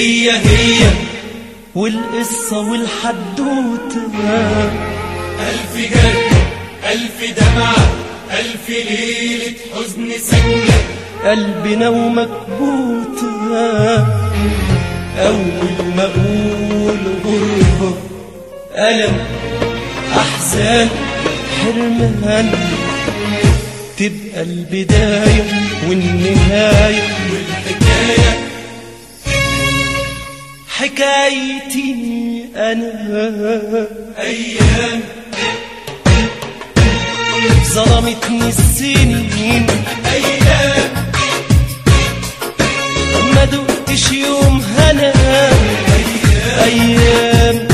هي هي والقصة والحدوتة ألف جرح ألف دمعة ألف ليلة حزن سكنة قلبنا ومكبوتة أول ما أقول غربة ألم أحزان حرمان تبقى البداية والنهاية والحكاية حكايتي أنا أيام ظلمتني السنين أيام ما دقتش يوم هنا أيام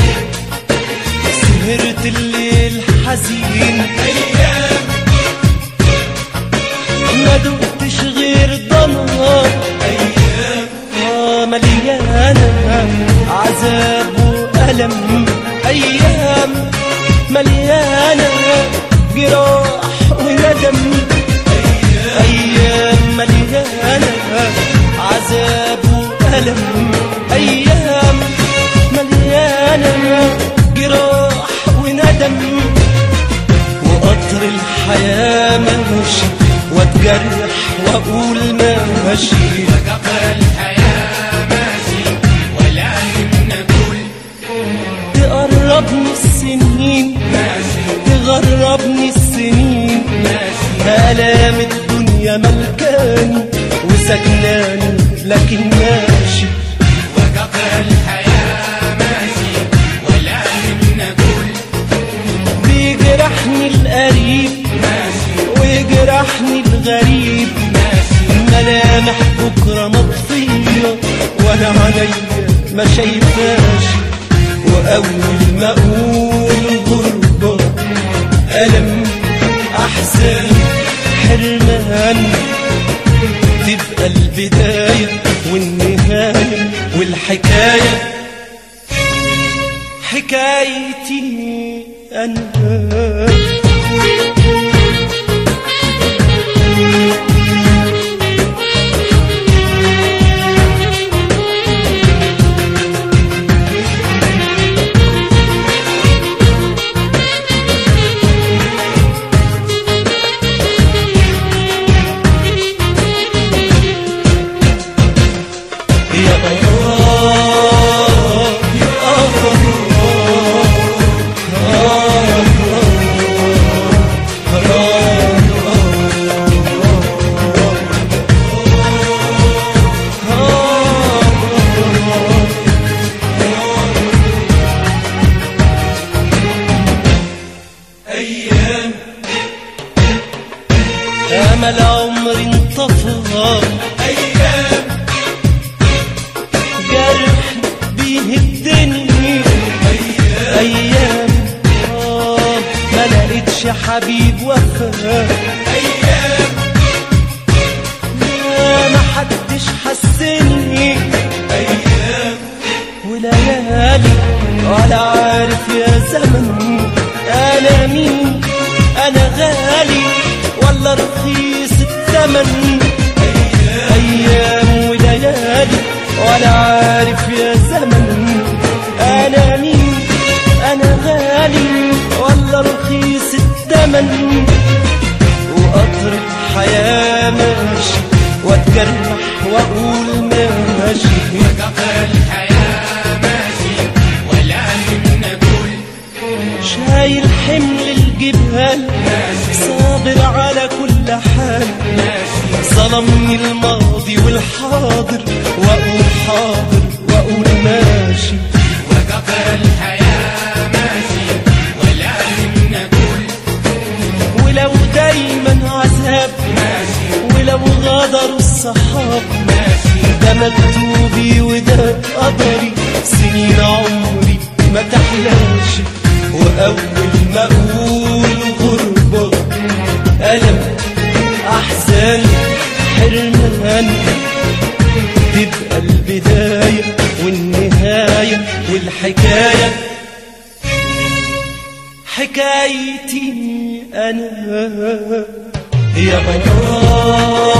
سهرت الليل حزين أيام ما دقتش غير ضنا أيام آه مليانة عذاب وألم أيام مليانة جراح وندم أيام مليانة عذاب وألم أيام مليانة جراح وندم وقطر الحياة ماشي واتجرح واقول ماشي قطر الحياة ماشي ولا نقول تقربني السنين ماشي تغربني السنين ماشي آلام الدنيا ملكاني وسكناني لكن ماشي وقطر الحياة ماشي ولا نقول بيجرحني القريب ماشي ويجرحني الغريب ماشي ملامح بكرة مطفية وانا عليا ما شايفاش واول ما اقول غربة ألم أحزان حرمان تبقى البداية والنهاية والحكاية حكايتي أنا يا الله يا أيام أمل عمري انطفى أيام جرح بيهدني أيام أيام آه ما لقيتش حبيب وفا أيام لا ما حدش حسني أيام وليالي ولا عارف يا زمن انا مين انا غالي ولا رخيص الثمن ايام وليالي ولا عارف يا زمن انا مين انا غالي ولا رخيص الثمن وقطر الحياة ماشي واتجرح واقول ماشي قطر الحياة ماشي ولا نقول شايل حمل الجبال صابر على كل حال ظلمني الماضي والحاضر واقول حاضر واقول ماشي وقطر الحياة ماشي ولا نقول ولو دايما عذاب ماشي ولو غدروا الصحاب ماشي ده مكتوبي وده قدري سنين عمري ما تحلاش واول ما اقول غربة ألم أحزان حرمان تبقى البداية والنهاية والحكاية حكايتي أنا يا الله